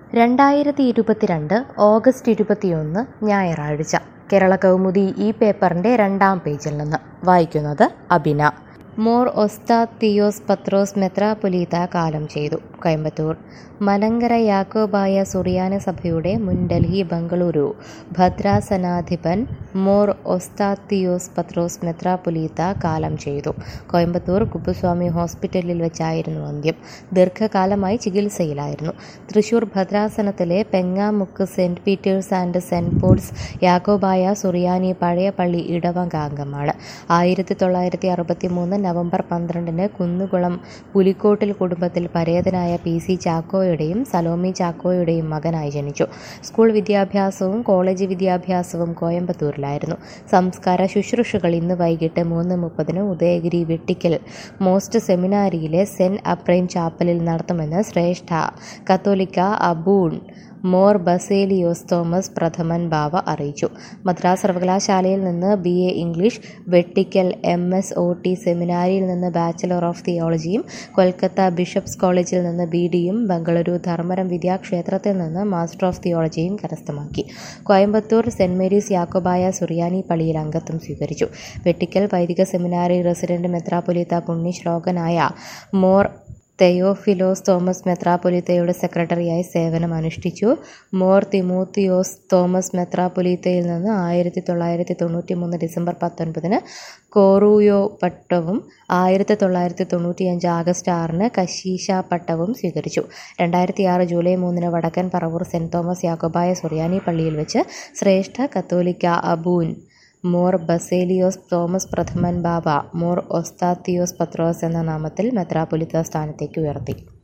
രണ്ടായിരത്തി ഇരുപത്തിരണ്ട് ഓഗസ്റ്റ് ഇരുപത്തിയൊന്ന് ഞായറാഴ്ച കേരള കൗമുദി ഈ പേപ്പറിൻ്റെ രണ്ടാം പേജിൽ നിന്ന് വായിക്കുന്നത് അബിന മോർ ഒസ്താദ് തിയോസ് പത്രോസ് മെത്രാപൊലീത്ത കാലം ചെയ്തു കോയമ്പത്തൂർ മലങ്കര യാക്കോബായ സുറിയാനി സഭയുടെ മുൻ ഡൽഹി ബംഗളൂരു ഭദ്രാസനാധിപൻ മോർ ഒസ്താദ് തിയോസ് പത്രോസ് മെത്രാപൊലീത്ത കാലം ചെയ്തു കോയമ്പത്തൂർ കുപ്പുസ്വാമി ഹോസ്പിറ്റലിൽ വെച്ചായിരുന്നു അന്ത്യം ദീർഘകാലമായി ചികിത്സയിലായിരുന്നു തൃശൂർ ഭദ്രാസനത്തിലെ Pengamuck Saint Peter's and Saint Paul's Yakobaya Suriyani പഴയ പള്ളി ഇടവക അംഗമാണ് ആയിരത്തി തൊള്ളായിരത്തി അറുപത്തി മൂന്ന് നവംബർ പന്ത്രണ്ടിന് കുന്നുകുളം പുലിക്കോട്ടിൽ കുടുംബത്തിൽ പരേതനായ പി സി ചാക്കോയുടെയും സലോമി ചാക്കോയുടെയും മകനായി ജനിച്ചു സ്കൂൾ വിദ്യാഭ്യാസവും കോളേജ് വിദ്യാഭ്യാസവും കോയമ്പത്തൂരിലായിരുന്നു സംസ്കാര ശുശ്രൂഷകൾ ഇന്ന് വൈകിട്ട് മൂന്ന് മുപ്പതിന് ഉദയഗിരി വെട്ടിക്കൽ മോസ്റ്റ് സെമിനാരിയിലെ സെൻറ് അപ്രൈം ചാപ്പലിൽ നടത്തുമെന്ന് ശ്രേഷ്ഠ കത്തോലിക്ക അബൂൺ മോർ ബസേലിയോസ് തോമസ് പ്രഥമൻ ബാവ അറിയിച്ചു മദ്രാസ് സർവകലാശാലയിൽ നിന്ന് B A English Vettikkal M S O T സെമിനാരിയിൽ നിന്ന് ബാച്ചലർ ഓഫ് തിയോളജിയും കൊൽക്കത്ത ബിഷപ്സ് കോളേജിൽ നിന്ന് ബി ഡിയും ബംഗളൂരു ധർമ്മരം വിദ്യാക്ഷേത്രത്തിൽ നിന്ന് മാസ്റ്റർ ഓഫ് തിയോളജിയും കരസ്ഥമാക്കി കോയമ്പത്തൂർ സെൻറ് മേരീസ് യാക്കോബായ സുറിയാനി പള്ളിയിൽ അംഗത്വം സ്വീകരിച്ചു വെട്ടിക്കൽ വൈദിക സെമിനാരി റെസിഡന്റ് മെത്രാപൊലീത്ത പുണ്യശ്ലോകനായ മോർ തെയോഫിലോസ് തോമസ് മെത്രാപൊലീത്തയുടെ സെക്രട്ടറിയായി സേവനം അനുഷ്ഠിച്ചു മോർ തിമോത്തിയോസ് തോമസ് മെത്രാപൊലീത്തയിൽ നിന്ന് ആയിരത്തി തൊള്ളായിരത്തി തൊണ്ണൂറ്റി മൂന്ന് ഡിസംബർ പത്തൊൻപതിന് കോറൂയോ പട്ടവും ആയിരത്തി തൊള്ളായിരത്തി തൊണ്ണൂറ്റിയഞ്ച് ആഗസ്റ്റ് ആറിന് കശീശ പട്ടവും സ്വീകരിച്ചു രണ്ടായിരത്തി ആറ് ജൂലൈ മൂന്നിന് വടക്കൻ പറവൂർ സെൻറ് തോമസ് യാക്കോബായ സുറിയാനി പള്ളിയിൽ വെച്ച് ശ്രേഷ്ഠ കത്തോലിക്ക അബൂൻ മോർ ബസേലിയോസ് തോമസ് പ്രഥമൻ ബാബ മോർ ഒസ്താത്തിയോസ് പത്രോസ് എന്ന നാമത്തിൽ മെത്രാപൊലിത്ത സ്ഥാനത്തേക്ക് ഉയർത്തി